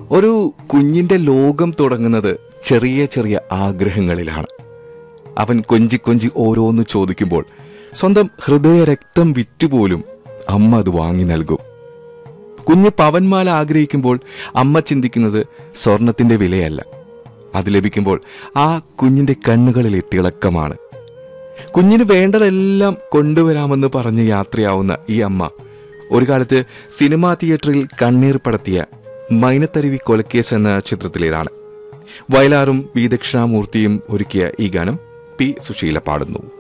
ഒരു കുഞ്ഞിന്റെ ലോകം തുടങ്ങുന്നത് ചെറിയ ചെറിയ ആഗ്രഹങ്ങളിലാണ് അവൻ കൊഞ്ചി കൊഞ്ചി ഓരോന്ന് ചോദിക്കുമ്പോൾ സ്വന്തം ഹൃദയ രക്തം വിറ്റുപോലും അമ്മ അത് വാങ്ങി നൽകും കുഞ്ഞ് പവൻമാല ആഗ്രഹിക്കുമ്പോൾ അമ്മ ചിന്തിക്കുന്നത് സ്വർണത്തിന്റെ വിലയല്ല അത് ലഭിക്കുമ്പോൾ ആ കുഞ്ഞിന്റെ കണ്ണുകളിലെ തിളക്കമാണ് കുഞ്ഞിന് വേണ്ടതെല്ലാം കൊണ്ടുവരാമെന്ന് പറഞ്ഞ് യാത്രയാവുന്ന ഈ അമ്മ ഒരു കാലത്ത് സിനിമാ തിയേറ്ററിൽ കണ്ണീർ പടത്തിയ മൈനത്തരുവി കൊലക്കേസ് എന്ന ചിത്രത്തിലേതാണ് വയലാറും വി ദക്ഷിണാമൂർത്തിയും ഒരുക്കിയ ഈ ഗാനം പി സുശീല പാടുന്നു